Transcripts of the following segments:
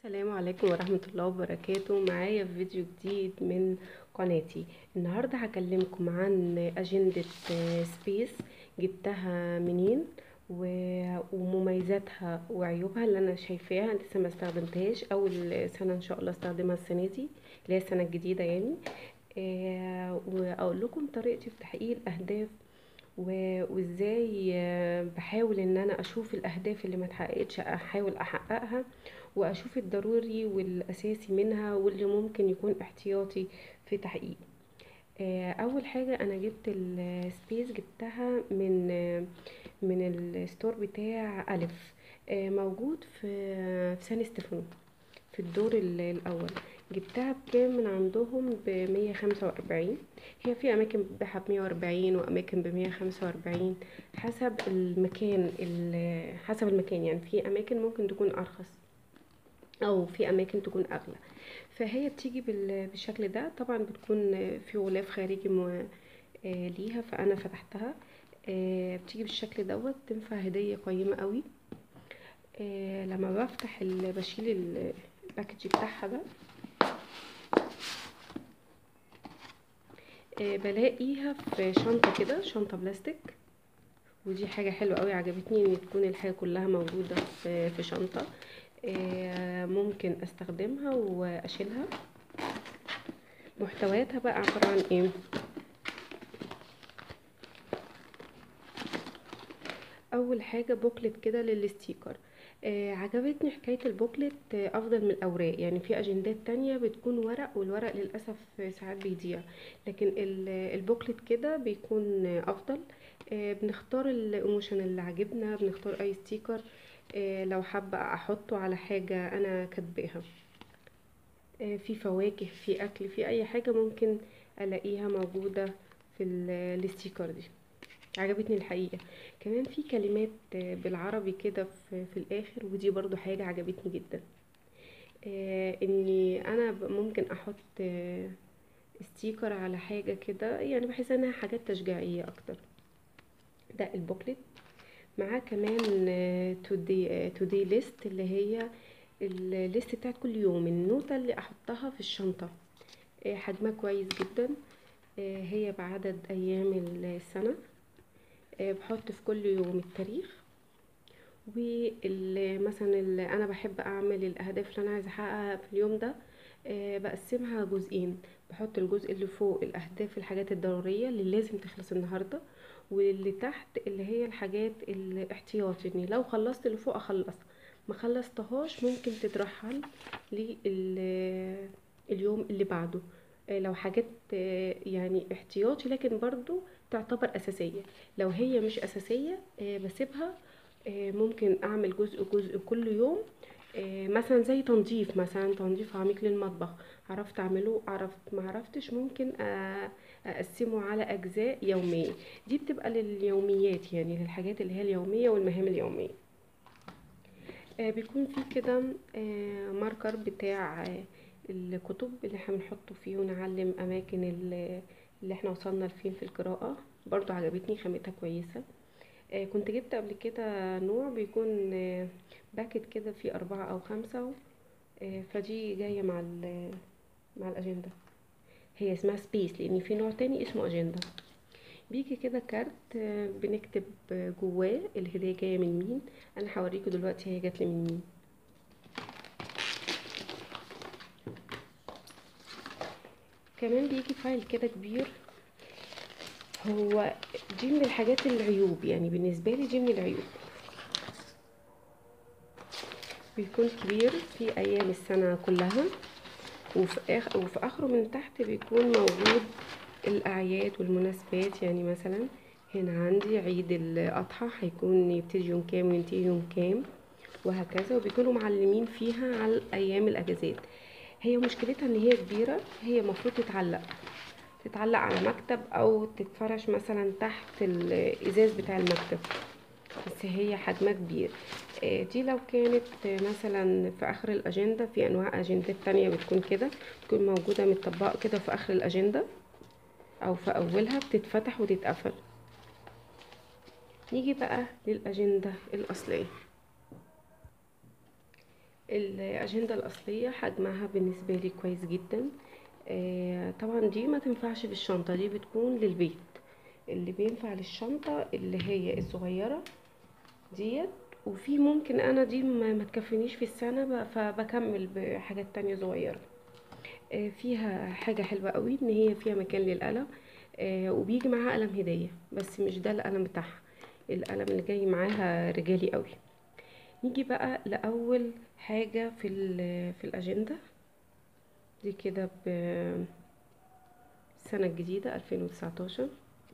السلام عليكم ورحمة الله وبركاته معايا في فيديو جديد من قناتي النهاردة هكلمكم عن أجندة سبيس جبتها منين و- ومميزاتها وعيوبها اللي أنا شايفاها لسه ما استخدمتهاش أول سنة إن شاء الله استخدمها السنة دي اللي هي السنة الجديدة يعني آه، وأقول لكم طريقتي في تحقيق الأهداف و- وازاي آه، بحاول ان انا اشوف الاهداف اللي ما اتحققتش احاول احققها واشوف الضروري والاساسي منها واللي ممكن يكون احتياطي في تحقيقه آه، اول حاجه انا جبت السبيس جبتها من آه، من الستور بتاع الف آه، موجود في في سان ستيفانو في الدور ال- الاول جبتها بكام من عندهم ب 145 هي في اماكن بتبيعها ب 140 واماكن ب 145 حسب المكان ال- حسب المكان يعني في اماكن ممكن تكون ارخص او في اماكن تكون اغلى فهي بتيجي بال- بالشكل ده طبعا بتكون في غلاف خارجي م- آه، ليها فانا فتحتها آه، بتيجي بالشكل دوت تنفع هدية قيمة قوي آه، لما بفتح ال- بشيل ال- الباكج بتاعها ده آه، بلاقيها في شنطة كده شنطة بلاستيك ودي حاجة حلوة قوي عجبتني ان تكون الحاجة كلها موجودة في في شنطة آه، ممكن استخدمها واشيلها محتوياتها بقى عبارة عن ايه اول حاجة بوكلت كده للستيكر آه عجبتني حكاية البوكلت آه افضل من الاوراق يعني في اجندات تانية بتكون ورق والورق للاسف آه، ساعات بيضيع لكن ال- البوكلت كده بيكون آه افضل آه بنختار الايموشن اللي عجبنا بنختار اي ستيكر آه لو حابة احطه على حاجة انا كاتباها آه في فواكه في اكل في اي حاجة ممكن الاقيها موجودة في ال- الستيكر دي عجبتني الحقيقة كمان في كلمات آه، بالعربي كده في, في الاخر ودي برضو حاجة عجبتني جدا آه، اني انا ب- ممكن احط آه، ستيكر على حاجة كده يعني بحس انها حاجات تشجيعية اكتر ده البوكلت معاه كمان تودي تودي ليست اللي هي الليست بتاعت كل يوم النوتة اللي احطها في الشنطة آه، حجمها كويس جدا آه، هي بعدد ايام السنة آه، بحط في كل يوم التاريخ ومثلا اللي انا بحب اعمل الاهداف اللي انا عايزه احققها في اليوم ده آه، بقسمها جزئين بحط الجزء اللي فوق الاهداف الحاجات الضروريه اللي لازم تخلص النهارده واللي تحت اللي هي الحاجات الاحتياطي اني لو خلصت اللي فوق اخلص ما خلصتهاش ممكن تترحل لليوم اللي بعده آه، لو حاجات آه، يعني احتياطي لكن برضو تعتبر اساسيه لو هي مش اساسيه آه، بسيبها آه، ممكن اعمل جزء جزء كل يوم آه، مثلا زي تنظيف مثلا تنظيف عميق للمطبخ عرفت اعمله عرفت ما عرفتش ممكن آه، اقسمه على اجزاء يوميه دي بتبقى لليوميات يعني للحاجات اللي هي اليوميه والمهام اليوميه آه، بيكون في كده آه، ماركر بتاع آه، الكتب اللي احنا بنحطه فيه ونعلم اماكن ال- اللي احنا وصلنا لفين في القراءة برضو عجبتني خامتها كويسة آه، كنت جبت قبل كده نوع بيكون آه، باكت كده فيه أربعة أو خمسة آه، فدي جاية مع ال- مع الأجندة هي اسمها سبيس لأن في نوع تاني اسمه أجندة بيجي كده كارت آه، بنكتب آه، جواه الهدية جاية من مين أنا هوريكم دلوقتي هي جات لي من مين كمان بيجي فايل كده كبير هو دي من الحاجات العيوب يعني بالنسبة لي دي من العيوب بيكون كبير في أيام السنة كلها وفي, آخ... وفي آخره من تحت بيكون موجود الأعياد والمناسبات يعني مثلا هنا عندي عيد الأضحى هيكون يبتدي يوم كام وينتهي يوم كام وهكذا وبيكونوا معلمين فيها على أيام الأجازات هي مشكلتها ان هي كبيرة هي المفروض تتعلق تتعلق على مكتب او تتفرش مثلا تحت الازاز بتاع المكتب بس هي حجمها كبير آه، دي لو كانت آه، مثلا في اخر الاجندة في انواع اجندات تانية بتكون كده تكون موجودة متطبقة كده في اخر الاجندة او في اولها بتتفتح وتتقفل نيجي بقى للاجندة الاصلية الأجندة الأصلية حجمها بالنسبة لي كويس جدا آه، طبعا دي ما تنفعش بالشنطة دي بتكون للبيت اللي بينفع للشنطة اللي هي الصغيرة ديت وفي ممكن انا دي ما ما تكفينيش في السنة ب- فبكمل بحاجات تانية صغيرة آه، فيها حاجة حلوة قوي ان هي فيها مكان للقلم آه، وبيجي معاها قلم هدية بس مش ده القلم بتاعها القلم اللي جاي معاها رجالي قوي نيجي بقى لأول حاجة في ال- في الأجندة دي كده ب- السنة الجديدة 2019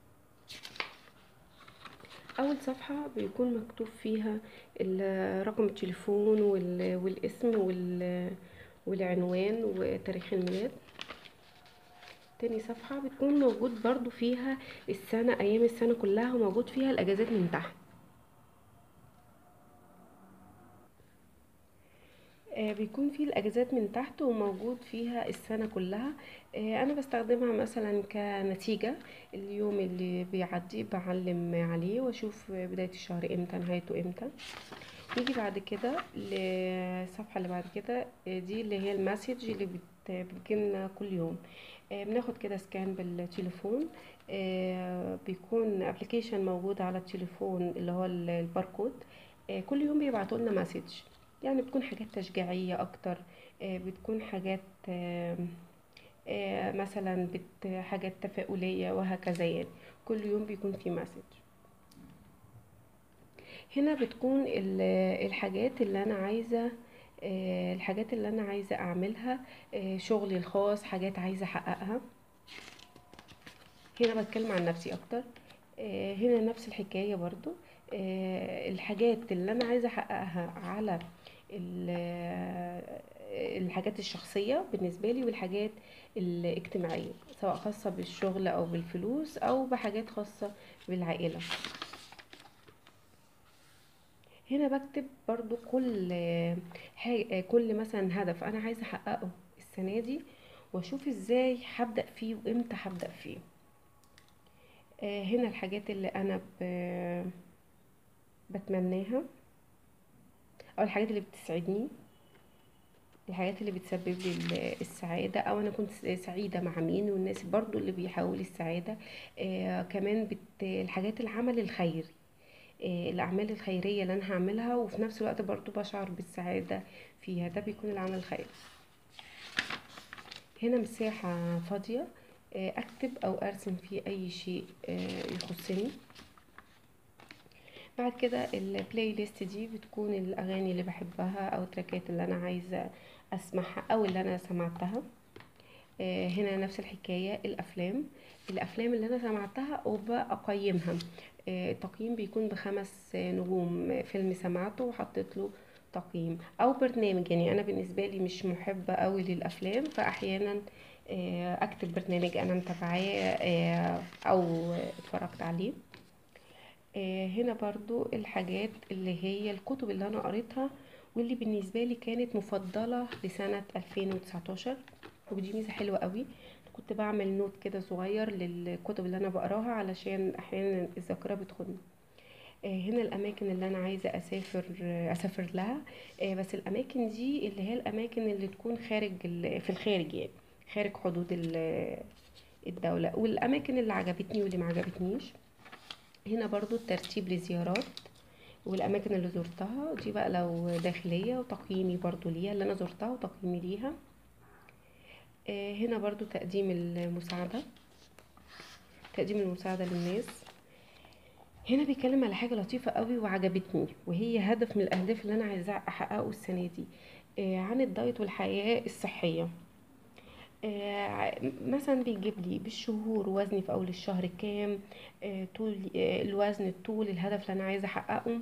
أول صفحة بيكون مكتوب فيها ال- رقم التليفون وال- والاسم وال- والعنوان وتاريخ الميلاد تاني صفحة بتكون موجود برضو فيها السنة أيام السنة كلها وموجود فيها الأجازات من تحت آه، بيكون في الاجازات من تحت وموجود فيها السنه كلها آه، انا بستخدمها مثلا كنتيجه اليوم اللي بيعدي بعلم عليه واشوف بدايه الشهر امتى نهايته امتى نيجي بعد كده للصفحه اللي بعد كده آه، دي اللي هي المسج اللي بت- بتجيلنا كل يوم آه، بناخد كده سكان بالتليفون آه، بيكون ابلكيشن موجود على التليفون اللي هو ال- الباركود آه، كل يوم بيبعتوا لنا مسج يعني بتكون حاجات تشجيعية أكتر آه، بتكون حاجات آه، آه، مثلا بت حاجات تفاؤلية وهكذا يعني كل يوم بيكون في مسج هنا بتكون ال- الحاجات اللي أنا عايزة آه، الحاجات اللي أنا عايزة أعملها آه، شغلي الخاص حاجات عايزة أحققها هنا بتكلم عن نفسي اكتر آه، هنا نفس الحكاية برضو آه، الحاجات اللي انا عايزة احققها على ال- الحاجات الشخصية بالنسبة لي والحاجات الاجتماعية سواء خاصة بالشغل او بالفلوس او بحاجات خاصة بالعائلة هنا بكتب برضو كل حاجة كل مثلا هدف انا عايزة احققه السنة دي واشوف ازاي هبدأ فيه وامتى هبدأ فيه آه، هنا الحاجات اللي انا ب- بتمناها او الحاجات اللي بتسعدني الحاجات اللي بتسبب لي ال- السعادة او انا كنت سعيدة مع مين والناس برضو اللي بيحاول السعادة آه كمان بت الحاجات العمل الخيري آه الاعمال الخيرية اللي انا هعملها وفي نفس الوقت برضو بشعر بالسعادة فيها ده بيكون العمل الخيري هنا مساحة فاضية آه اكتب او ارسم فيه اي شيء آه يخصني بعد كده البلاي ليست دي بتكون الاغاني اللي بحبها او التراكات اللي انا عايزه اسمعها او اللي انا سمعتها آه، هنا نفس الحكايه الافلام الافلام اللي انا سمعتها وبقيمها آه، التقييم بيكون بخمس آه، نجوم فيلم سمعته وحطيت له تقييم او برنامج يعني انا بالنسبه لي مش محبه قوي للافلام فاحيانا آه، اكتب برنامج انا متابعاه آه، او اتفرجت عليه آه، هنا برضو الحاجات اللي هي الكتب اللي انا قريتها واللي بالنسبة لي كانت مفضلة لسنة 2019 ودي ميزة حلوة قوي كنت بعمل نوت كده صغير للكتب اللي انا بقراها علشان احيانا الذاكرة بتخوني آه، هنا الاماكن اللي انا عايزة اسافر آه، اسافر لها آه، بس الاماكن دي اللي هي الاماكن اللي تكون خارج ال- في الخارج يعني خارج حدود ال- الدولة والاماكن اللي عجبتني واللي ما عجبتنيش هنا برضو الترتيب لزيارات والاماكن اللي زرتها دي بقى لو داخليه وتقييمي برضو ليها اللي انا زرتها وتقييمي ليها آه، هنا برضو تقديم المساعده تقديم المساعده للناس هنا بيتكلم على حاجه لطيفه قوي وعجبتني وهي هدف من الاهداف اللي انا عايزاه احققه السنه دي آه، عن الدايت والحياه الصحيه آه، مثلا بيجيب لي بالشهور وزني في اول الشهر كام آه، طول آه، الوزن الطول الهدف اللي انا عايزه احققه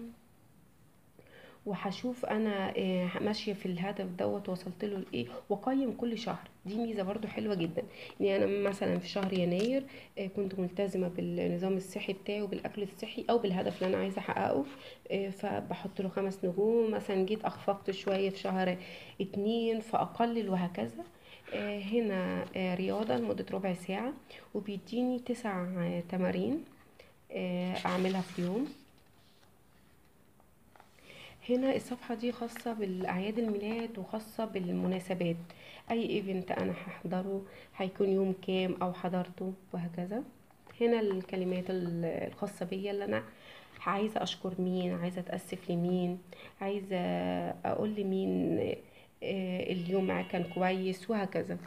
وهشوف انا آه، ماشيه في الهدف دوت وصلت له لايه واقيم كل شهر دي ميزه برضو حلوه جدا يعني انا مثلا في شهر يناير آه، كنت ملتزمه بالنظام الصحي بتاعي وبالاكل الصحي او بالهدف اللي انا عايزه احققه آه، فبحط له خمس نجوم مثلا جيت اخفقت شويه في شهر اتنين فاقلل وهكذا آه، هنا آه، رياضه لمده ربع ساعه وبيديني تسع آه، تمارين آه، اعملها في يوم هنا الصفحة دي خاصة بالأعياد الميلاد وخاصة بالمناسبات أي ايفنت أنا هحضره هيكون يوم كام أو حضرته وهكذا هنا الكلمات ال- الخاصة بيا اللي أنا عايزة أشكر مين عايزة أتأسف لمين عايزة أقول لمين آه، اليوم معاه كان كويس وهكذا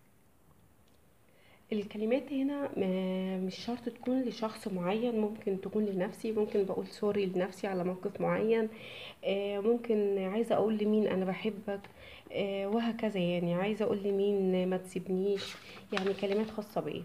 الكلمات هنا م- مش شرط تكون لشخص معين ممكن تكون لنفسي ممكن بقول سوري لنفسي على موقف معين آه، ممكن عايزة اقول لمين انا بحبك آه، وهكذا يعني عايزة اقول لمين ما تسيبنيش يعني كلمات خاصة بيا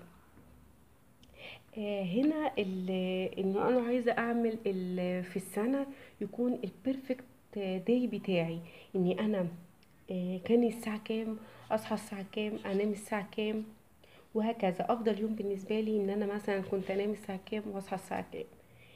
آه، هنا ال- ان انا عايزة اعمل ال- في السنة يكون البيرفكت داي بتاعي اني انا آه، كان الساعة كام اصحى الساعة كام انام الساعة كام وهكذا افضل يوم بالنسبه لي ان انا مثلا كنت انام الساعه كام واصحى الساعه كام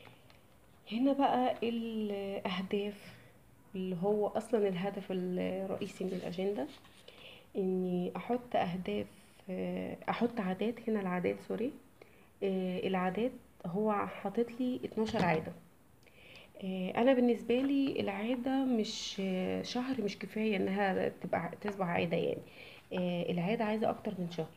هنا بقى الاهداف اللي هو اصلا الهدف الرئيسي من الاجنده اني احط اهداف آه، احط عادات هنا العادات سوري آه، العادات هو حاطط لي 12 عاده آه، انا بالنسبه لي العاده مش آه، شهر مش كفايه انها تبقى تصبح عاده يعني آه، العاده عايزه اكتر من شهر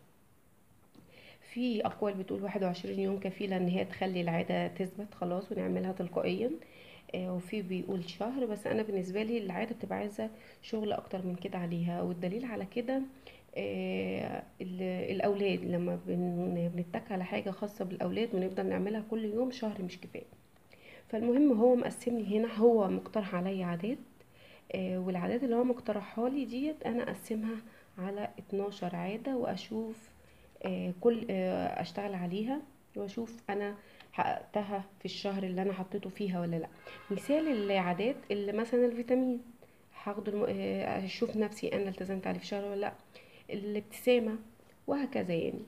في أقوال بتقول 21 يوم كفيلة إن هي تخلي العادة تثبت خلاص ونعملها تلقائيا آه، وفي بيقول شهر بس أنا بالنسبة لي العادة بتبقى عايزة شغل أكتر من كده عليها والدليل على كده آه، ال- الأولاد لما بن- بنتك على حاجة خاصة بالأولاد ونفضل نعملها كل يوم شهر مش كفاية فالمهم هو مقسم لي هنا هو مقترح عليا عادات آه، والعادات اللي هو مقترحها لي ديت انا اقسمها على 12 عادة واشوف آه، كل آه، اشتغل عليها واشوف انا حققتها في الشهر اللي انا حطيته فيها ولا لا مثال العادات اللي مثلا الفيتامين هاخد الم... آه، اشوف نفسي انا التزمت عليه في شهر ولا لا الابتسامة وهكذا يعني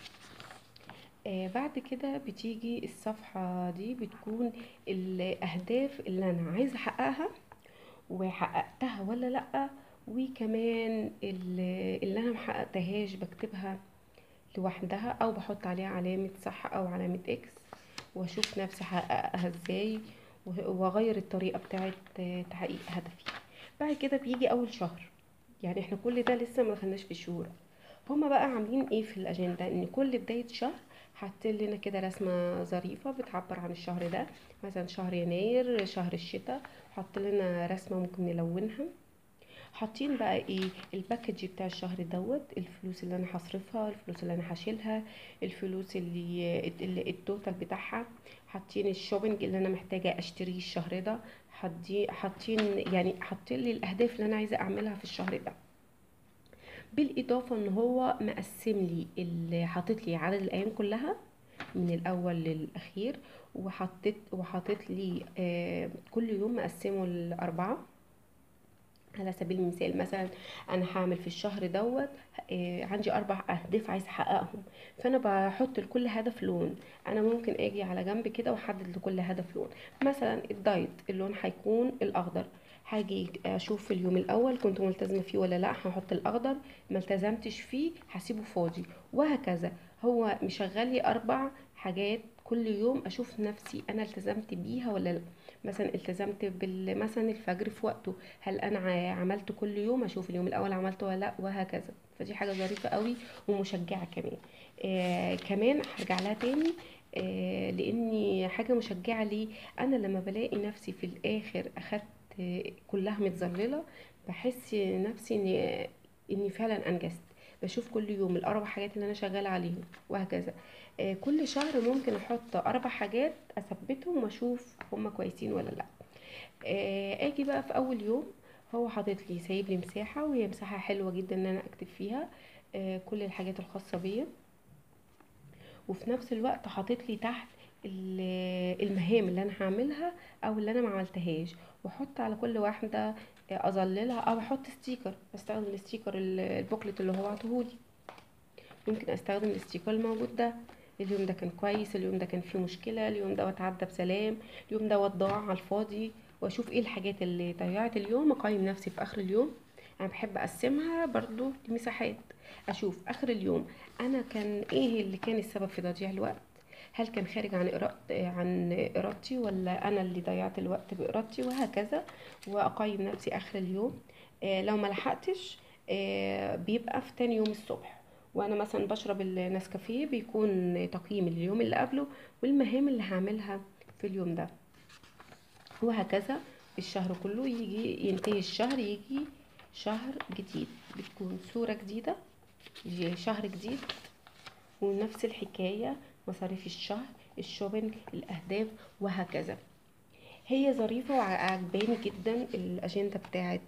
آه بعد كده بتيجي الصفحة دي بتكون الأهداف اللي أنا عايزة أحققها وحققتها ولا لأ وكمان اللي اللي أنا محققتهاش بكتبها لوحدها أو بحط عليها علامة صح أو علامة إكس وأشوف نفسي حققها إزاي وه- وأغير الطريقة بتاعت آه، تحقيق هدفي بعد كده بيجي أول شهر يعني احنا كل ده لسه ما دخلناش في الشهور هما بقى عاملين ايه في الاجنده ان كل بدايه شهر حاطين لنا كده رسمه ظريفه بتعبر عن الشهر ده مثلا شهر يناير شهر الشتاء حاطين لنا رسمه ممكن نلونها حاطين بقى ايه الباكج بتاع الشهر دوت الفلوس اللي انا هصرفها الفلوس اللي انا هشيلها الفلوس اللي, اللي التوتال بتاعها حاطين الشوبينج اللي انا محتاجه اشتريه الشهر ده حاطين حاطين يعني حاطين لي الاهداف اللي انا عايزه اعملها في الشهر ده بالاضافه ان هو مقسم لي اللي حاطط لي عدد الايام كلها من الاول للاخير وحطيت وحاطط لي آه كل يوم مقسمه لاربعه على سبيل المثال مثلا انا هعمل في الشهر دوت آه، عندي اربع اهداف عايزه احققهم فانا بحط لكل هدف لون انا ممكن اجي على جنب كده واحدد لكل هدف لون مثلا الدايت اللون هيكون الاخضر هاجي اشوف في اليوم الاول كنت ملتزمه فيه ولا لا هحط الاخضر ما التزمتش فيه هسيبه فاضي وهكذا هو مشغل لي اربع حاجات كل يوم اشوف نفسي انا التزمت بيها ولا لا مثلا التزمت بال مثلا الفجر في وقته هل انا ع- عملت كل يوم اشوف اليوم الاول عملته ولا لا وهكذا فدي حاجه ظريفه قوي ومشجعه كمان آه كمان هرجع لها تاني آه لاني حاجه مشجعه ليه انا لما بلاقي نفسي في الاخر اخدت آه، كلها متظلله بحس نفسي اني اني فعلا انجزت بشوف كل يوم الاربع حاجات اللي انا شغاله عليهم وهكذا آه، كل شهر ممكن احط اربع حاجات اثبتهم واشوف هما كويسين ولا لا آه، اجي بقى في اول يوم هو حاطط لي سايب لي مساحه وهي مساحه حلوه جدا ان انا اكتب فيها آه، كل الحاجات الخاصه بيا وفي نفس الوقت حاطط لي تحت ال- المهام اللي انا هعملها او اللي انا ما عملتهاش واحط على كل واحده اظللها او احط ستيكر بستخدم الستيكر ال- البوكلت اللي هو عطوهولي ممكن استخدم الاستيكر الموجود ده اليوم ده كان كويس اليوم ده كان فيه مشكلة اليوم ده اتعدى بسلام اليوم ده ضاع على الفاضي واشوف ايه الحاجات اللي ضيعت اليوم اقيم نفسي في اخر اليوم انا بحب اقسمها برضو لمساحات اشوف اخر اليوم انا كان ايه اللي كان السبب في تضييع الوقت هل كان خارج عن إرادة عن إرادتي ولا أنا اللي ضيعت الوقت بإرادتي وهكذا وأقيم نفسي آخر اليوم آه، لو ما لحقتش آه، بيبقى في تاني يوم الصبح وانا مثلا بشرب النسكافيه بيكون تقييم اليوم اللي قبله والمهام اللي هعملها في اليوم ده وهكذا الشهر كله يجي ينتهي الشهر يجي شهر جديد بتكون صورة جديدة يجي شهر جديد ونفس الحكاية مصاريف الشهر الشوبينج الأهداف وهكذا هي ظريفة وعجباني جدا الأجندة بتاعت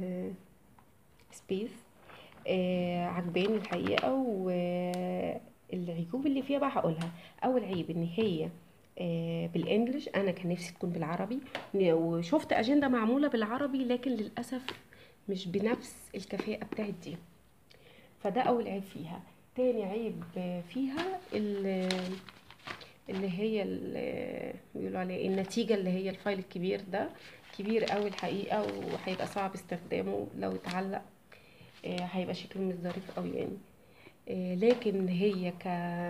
سبيس عجباني الحقيقة والعيوب اللي فيها بقى هقولها أول عيب إن هي آه، بالانجلش انا كان نفسي تكون بالعربي وشفت اجنده معموله بالعربي لكن للاسف مش بنفس الكفاءه بتاعت دي فده اول عيب فيها تاني عيب فيها ال- اللي هي ال- بيقولوا عليه إيه؟ النتيجه اللي هي الفايل الكبير ده كبير قوي الحقيقه وهيبقى صعب استخدامه لو اتعلق آه، هيبقى شكله مش ظريف قوي يعني آه، لكن هي ك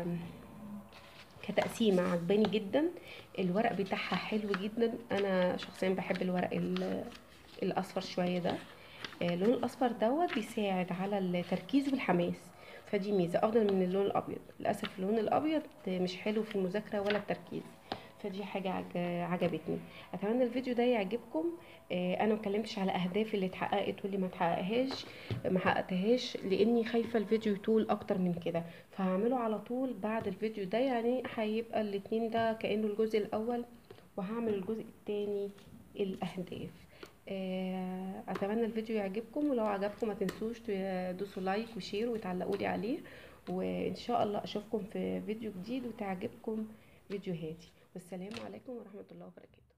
كتقسيمة عجباني جدا الورق بتاعها حلو جدا انا شخصيا بحب الورق ال- الاصفر شوية ده آه، اللون الاصفر دوت بيساعد على التركيز والحماس فدي ميزة افضل من اللون الابيض للاسف اللون الابيض مش حلو في المذاكرة ولا التركيز فدي حاجة عج- عجبتني اتمنى الفيديو ده يعجبكم آه، انا مكلمتش على اهدافي اللي اتحققت واللي ما اتحققهاش ما حققتهاش لاني خايفة الفيديو يطول اكتر من كده فهعمله على طول بعد الفيديو ده يعني هيبقى الاتنين ده كأنه الجزء الاول وهعمل الجزء التاني الاهداف آه، اتمنى الفيديو يعجبكم ولو عجبكم ما تنسوش تدوسوا لايك وشير وتعلقوا لي عليه وان شاء الله اشوفكم في فيديو جديد وتعجبكم فيديوهاتي والسلام عليكم ورحمة الله وبركاته